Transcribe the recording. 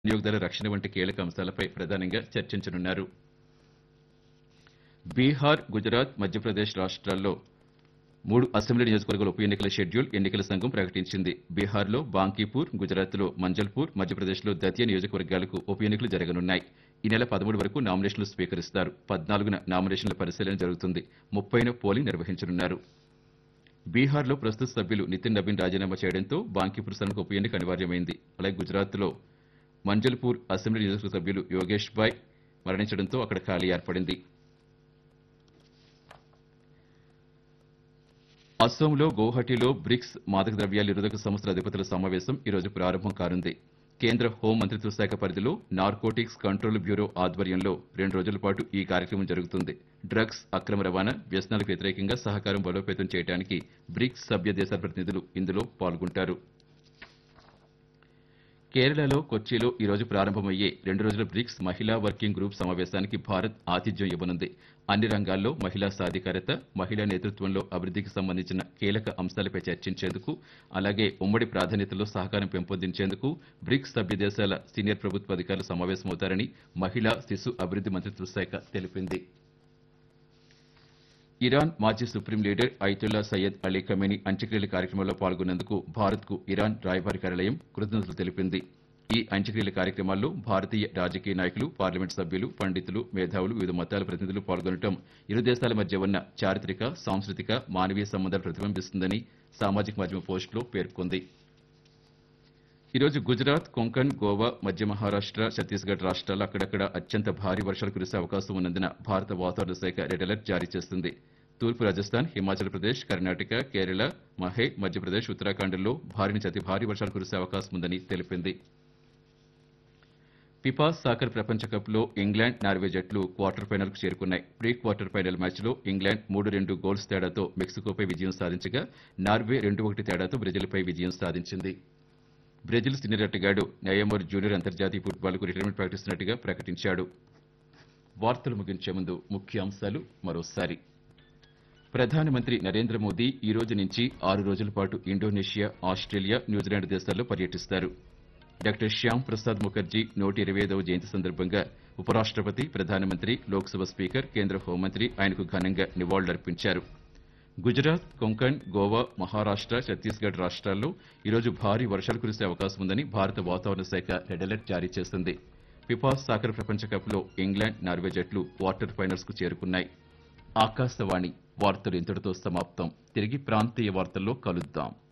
వినియోగదారుల రక్షణ వంటి కీలక అంశాలపై ప్రధానంగా చర్చించనున్నారు బీహార్ గుజరాత్ మధ్యప్రదేశ్ రాష్ట్రాల్లో మూడు అసెంబ్లీ నియోజకవర్గాల ఉప ఎన్నికల షెడ్యూల్ ఎన్నికల సంఘం ప్రకటించింది బీహార్లో బాంకీపూర్ గుజరాత్లో మంజల్పూర్ మధ్యప్రదేశ్లో దతియా నియోజకవర్గాలకు ఉప ఎన్నికలు జరగనున్నాయి ఈ నెల పదమూడు వరకు నామినేషన్లు స్వీకరిస్తారు పద్నాలుగున నామినేషన్ల పరిశీలన జరుగుతుంది ముప్పైన పోలింగ్ నిర్వహించనున్నారు బీహార్లో ప్రస్తుత సభ్యులు నితిన్ నబీన్ రాజీనామా చేయడంతో బాంకీపూర్ స్థానానికి ఉప ఎన్నిక అనివార్యమైంది అలాగే గుజరాత్లో మంజల్పూర్ అసెంబ్లీ నియోజకవర్గ సభ్యులు యోగేష్ బాయ్ మరణించడంతో అక్కడ ఖాళీ ఏర్పడింది అస్సోంలో గౌహటిలో బ్రిక్స్ మాదక ద్రవ్యాల నిరోధక సంస్థల అధిపతుల సమావేశం ఈ రోజు ప్రారంభం కానుంది కేంద్ర హోం మంత్రిత్వ శాఖ పరిధిలో నార్కోటిక్స్ కంట్రోల్ బ్యూరో ఆధ్వర్యంలో రెండు రోజుల పాటు ఈ కార్యక్రమం జరుగుతుంది డ్రగ్స్ అక్రమ రవాణా వ్యసనాలకు వ్యతిరేకంగా సహకారం బలోపేతం చేయడానికి బ్రిక్స్ సభ్య దేశాల ప్రతినిధులు ఇందులో పాల్గొంటారు కేరళలో కొచ్చిలో ఈ రోజు ప్రారంభమయ్యే రెండు రోజుల బ్రిక్స్ మహిళా వర్కింగ్ గ్రూప్ సమావేశానికి భారత్ ఆతిథ్యం ఇవ్వనుంది అన్ని రంగాల్లో మహిళా సాధికారత మహిళా నేతృత్వంలో అభివృద్ధికి సంబంధించిన కీలక అంశాలపై చర్చించేందుకు అలాగే ఉమ్మడి ప్రాధాన్యతలో సహకారం పెంపొందించేందుకు బ్రిక్స్ సభ్య దేశాల సీనియర్ ప్రభుత్వ అధికారులు సమావేశమవుతారని మహిళా శిశు అభివృద్ధి మంత్రిత్వ శాఖ తెలిపింది ఇరాన్ మాజీ supreme leader Ayatollah Sayyid Ali Khamenei అంత్యక్రియల కార్యక్రమంలో పాల్గొన్నందుకు భారత్కు ఇరాన్ రాయబారి కార్యాలయం కృతజ్ఞతలు తెలిపింది ఈ అంత్యక్రియల కార్యక్రమాల్లో భారతీయ రాజకీయ నాయకులు పార్లమెంట్ సభ్యులు పండితులు మేధావులు వివిధ మతాల ప్రతినిధులు పాల్గొనడం ఇరు దేశాల మధ్య ఉన్న చారిత్రక సాంస్కృతిక మానవీయ సంబంధాలు ప్రతిబింబిస్తుందని సామాజిక మాధ్యమ పోస్టులో పేర్కొంది ఈరోజు గుజరాత్ కొంకణ్ గోవా మధ్య మహారాష్ట్ర ఛత్తీస్గఢ్ రాష్ట్రాల్లో అక్కడక్కడ అత్యంత భారీ వర్షాలు కురిసే అవకాశం ఉన్నందున భారత వాతావరణ శాఖ రెడ్ అలర్ట్ జారీ చేస్తుంది తూర్పు రాజస్థాన్ హిమాచల్ ప్రదేశ్ కర్ణాటక కేరళ మహే మధ్యప్రదేశ్ ఉత్తరాఖండ్లో భారీ నుంచి అతి భారీ వర్షాలు కురిసే అవకాశం ఉందని తెలిపింది ఫిఫా సాకర్ ప్రపంచ కప్లో ఇంగ్లాండ్ నార్వే జట్లు క్వార్టర్ ఫైనల్కు చేరుకున్నాయి ప్రీ క్వార్టర్ ఫైనల్ మ్యాచ్లో ఇంగ్లాండ్ మూడు రెండు గోల్స్ తేడాతో మెక్సికోపై విజయం సాధించగా నార్వే రెండు ఒకటి తేడాతో బ్రెజిల్పై విజయం సాధించింది బ్రెజిల్ సీనియర్ ఆటగాడు నయమోర్ జూనియర్ అంతర్జాతీయ ఫుట్బాల్కు రిటైర్మెంట్ ప్రకటిస్తున్నట్టుగా ప్రకటించాడు వార్తలు ముగించే ముందు ముఖ్యాంశాలు మరోసారి ప్రధానమంత్రి నరేంద్ర మోదీ ఈ రోజు నుంచి ఆరు రోజుల పాటు ఇండోనేషియా ఆస్ట్రేలియా న్యూజిలాండ్ దేశాల్లో పర్యటిస్తారు డాక్టర్ శ్యామ్ ప్రసాద్ ముఖర్జీ నూట ఇరవై ఐదవ జయంతి సందర్భంగా ఉపరాష్ట్రపతి ప్రధానమంత్రి లోక్సభ స్పీకర్ కేంద్ర హోంమంత్రి ఆయనకు ఘనంగా నివాళులర్పించారు గుజరాత్ కొంకణ్ గోవా మహారాష్ట్ర ఛత్తీస్గఢ్ రాష్ట్రాల్లో ఈరోజు భారీ వర్షాలు కురిసే అవకాశం ఉందని భారత వాతావరణ శాఖ రెడ్ అలర్ట్ జారీ చేసింది ఫిఫా సాకర్ ప్రపంచ కప్లో ఇంగ్లాండ్ నార్వే జట్లు క్వార్టర్ ఫైనల్స్ కు చేరుకున్నాయి ఆకాశవాణి వార్తలు ఇంతటితో సమాప్తం తిరిగి ప్రాంతీయ వార్తల్లో కలుద్దాం